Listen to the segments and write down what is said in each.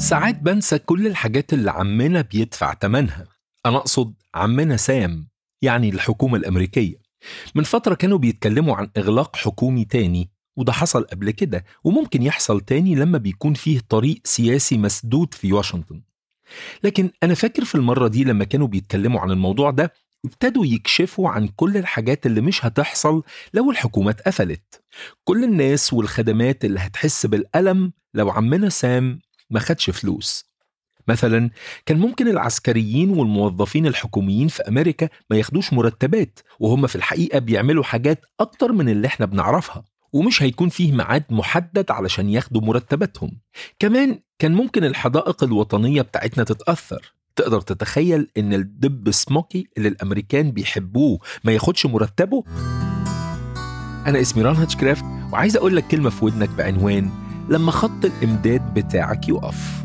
ساعات بنسى كل الحاجات اللي عمنا بيدفع تمنها أنا أقصد عمنا سام يعني الحكومة الأمريكية من فترة كانوا بيتكلموا عن إغلاق حكومي تاني وده حصل قبل كده وممكن يحصل تاني لما بيكون فيه طريق سياسي مسدود في واشنطن لكن أنا فاكر في المرة دي لما كانوا بيتكلموا عن الموضوع ده ابتدوا يكشفوا عن كل الحاجات اللي مش هتحصل لو الحكومة اتقفلت كل الناس والخدمات اللي هتحس بالألم لو عمنا سام ما خدش فلوس مثلا كان ممكن العسكريين والموظفين الحكوميين في أمريكا ما ياخدوش مرتبات وهم في الحقيقة بيعملوا حاجات أكتر من اللي احنا بنعرفها ومش هيكون فيه ميعاد محدد علشان ياخدوا مرتباتهم كمان كان ممكن الحدائق الوطنية بتاعتنا تتأثر تقدر تتخيل ان الدب سموكي اللي الامريكان بيحبوه ما ياخدش مرتبه انا اسمي ران هاتشكرافت وعايز اقول لك كلمه في ودنك بعنوان لما خط الامداد بتاعك يقف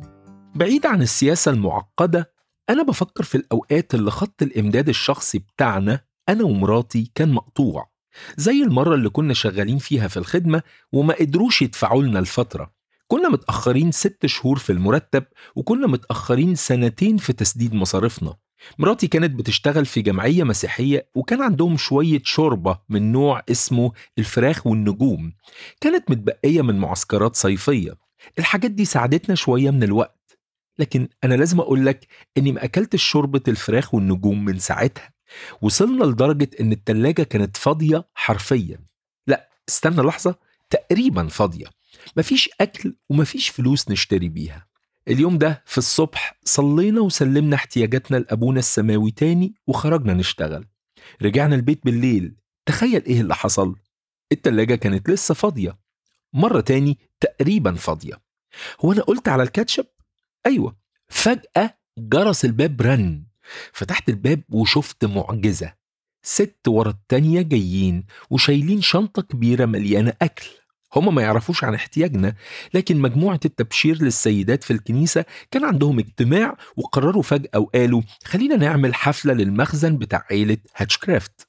بعيد عن السياسه المعقده انا بفكر في الاوقات اللي خط الامداد الشخصي بتاعنا انا ومراتي كان مقطوع زي المره اللي كنا شغالين فيها في الخدمه وما قدروش يدفعوا لنا الفتره كنا متأخرين ست شهور في المرتب وكنا متأخرين سنتين في تسديد مصاريفنا مراتي كانت بتشتغل في جمعية مسيحية وكان عندهم شوية شوربة من نوع اسمه الفراخ والنجوم كانت متبقية من معسكرات صيفية الحاجات دي ساعدتنا شوية من الوقت لكن أنا لازم أقول لك إني ما أكلتش شوربة الفراخ والنجوم من ساعتها وصلنا لدرجة إن التلاجة كانت فاضية حرفيا لا استنى لحظة تقريبا فاضية مفيش أكل ومفيش فلوس نشتري بيها اليوم ده في الصبح صلينا وسلمنا احتياجاتنا لأبونا السماوي تاني وخرجنا نشتغل رجعنا البيت بالليل تخيل ايه اللي حصل التلاجة كانت لسه فاضية مرة تاني تقريبا فاضية هو أنا قلت على الكاتشب؟ أيوة فجأة جرس الباب رن فتحت الباب وشفت معجزة ست ورا التانية جايين وشايلين شنطة كبيرة مليانة أكل هما ما يعرفوش عن احتياجنا لكن مجموعة التبشير للسيدات في الكنيسة كان عندهم اجتماع وقرروا فجأة وقالوا خلينا نعمل حفلة للمخزن بتاع عيلة هاتشكرافت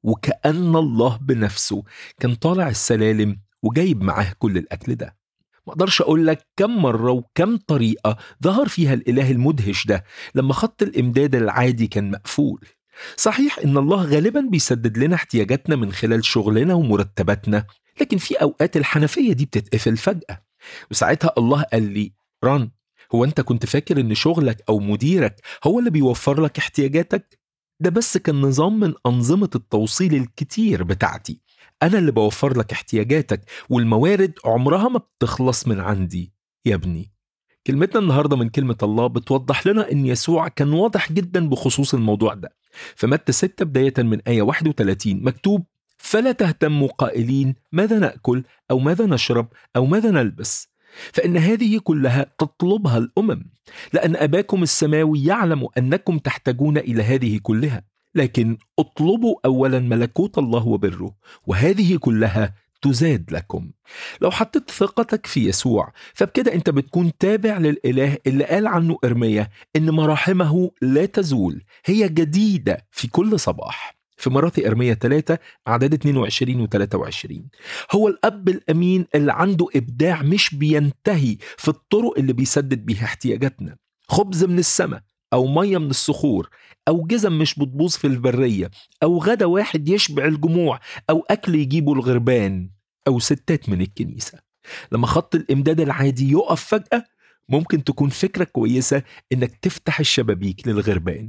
وكأن الله بنفسه كان طالع السلالم وجايب معاه كل الأكل ده ما اقدرش اقول لك كم مره وكم طريقه ظهر فيها الاله المدهش ده لما خط الامداد العادي كان مقفول صحيح ان الله غالبا بيسدد لنا احتياجاتنا من خلال شغلنا ومرتباتنا لكن في اوقات الحنفيه دي بتتقفل فجاه وساعتها الله قال لي ران هو انت كنت فاكر ان شغلك او مديرك هو اللي بيوفر لك احتياجاتك ده بس كان نظام من انظمه التوصيل الكتير بتاعتي انا اللي بوفر لك احتياجاتك والموارد عمرها ما بتخلص من عندي يا ابني كلمتنا النهاردة من كلمة الله بتوضح لنا أن يسوع كان واضح جدا بخصوص الموضوع ده في متى 6 بداية من آية 31 مكتوب فلا تهتموا قائلين ماذا ناكل او ماذا نشرب او ماذا نلبس فان هذه كلها تطلبها الامم لان اباكم السماوي يعلم انكم تحتاجون الى هذه كلها لكن اطلبوا اولا ملكوت الله وبره وهذه كلها تزاد لكم لو حطيت ثقتك في يسوع فبكده انت بتكون تابع للاله اللي قال عنه ارميا ان مراحمه لا تزول هي جديده في كل صباح في مراثي أرمية 3 أعداد 22 و 23 هو الأب الأمين اللي عنده إبداع مش بينتهي في الطرق اللي بيسدد بيها احتياجاتنا خبز من السماء أو مية من الصخور أو جزم مش بتبوظ في البرية أو غدا واحد يشبع الجموع أو أكل يجيبه الغربان أو ستات من الكنيسة لما خط الإمداد العادي يقف فجأة ممكن تكون فكرة كويسة إنك تفتح الشبابيك للغربان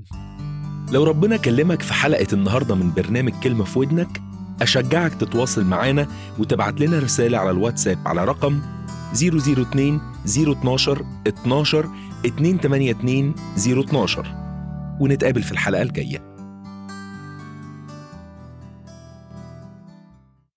لو ربنا كلمك في حلقة النهاردة من برنامج كلمة في ودنك أشجعك تتواصل معانا وتبعت لنا رسالة على الواتساب على رقم 002 012 12 282 012 ونتقابل في الحلقة الجاية